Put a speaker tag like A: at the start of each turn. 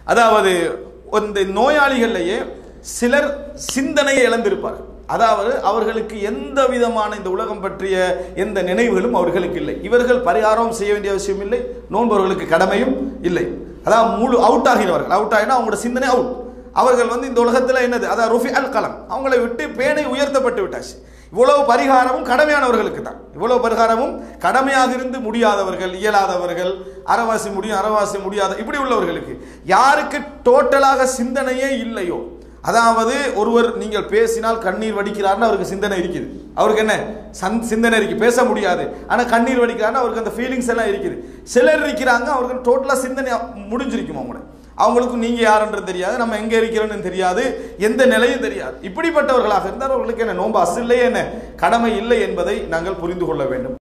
A: அதாவது இந்த நோயாளிகள்லயே சிலர் சிந்தனையை இழந்திருப்பார் அதாவது அவர்களுக்கு எந்த விதமான இந்த உலகம் பற்றிய எந்த நினைவுகளும் அவர்களுக்கு இல்லை இவர்கள் பரிகாரம் செய்ய வேண்டிய அவசியம் இல்லை நோன்பவர்களுக்கு கடமையும் இல்லை அதாவது முழு அவுட் ஆகிறவர்கள் அவுட் ஆகினா அவங்களோட சிந்தனை அவுட் அவர்கள் வந்து இந்த உலகத்தில் என்னது அதான் ருஃபி அல் கலம் அவங்களை விட்டு பேனை உயர்த்தப்பட்டு விட்டாச்சு இவ்வளவு பரிகாரமும் கடமையானவர்களுக்கு தான் இவ்வளவு பரிகாரமும் கடமையாக இருந்து முடியாதவர்கள் இயலாதவர்கள் அறவாசி முடியும் அறவாசி முடியாத இப்படி உள்ளவர்களுக்கு யாருக்கு டோட்டலாக சிந்தனையே இல்லையோ அதாவது ஒருவர் நீங்கள் பேசினால் கண்ணீர் வடிக்கிறார்னு அவருக்கு சிந்தனை இருக்குது அவருக்கு என்ன சந் சிந்தனை இருக்கு பேச முடியாது ஆனால் கண்ணீர் வடிக்கிறார்னு அவருக்கு அந்த ஃபீலிங்ஸ் எல்லாம் இருக்குது சிலர் இருக்கிறாங்க அவருக்கு டோட்டலாக சிந்தனை முடிஞ்சிருக்கும் அவங்கள அவங்களுக்கு நீங்க யாருன்றது தெரியாது நம்ம எங்க இருக்கிறோம்னு தெரியாது எந்த நிலையும் தெரியாது இப்படிப்பட்டவர்களாக இருந்தால் அவர்களுக்கு என்ன நோன்பு அசு இல்லை என்ன கடமை இல்லை என்பதை நாங்கள் புரிந்து கொள்ள வேண்டும்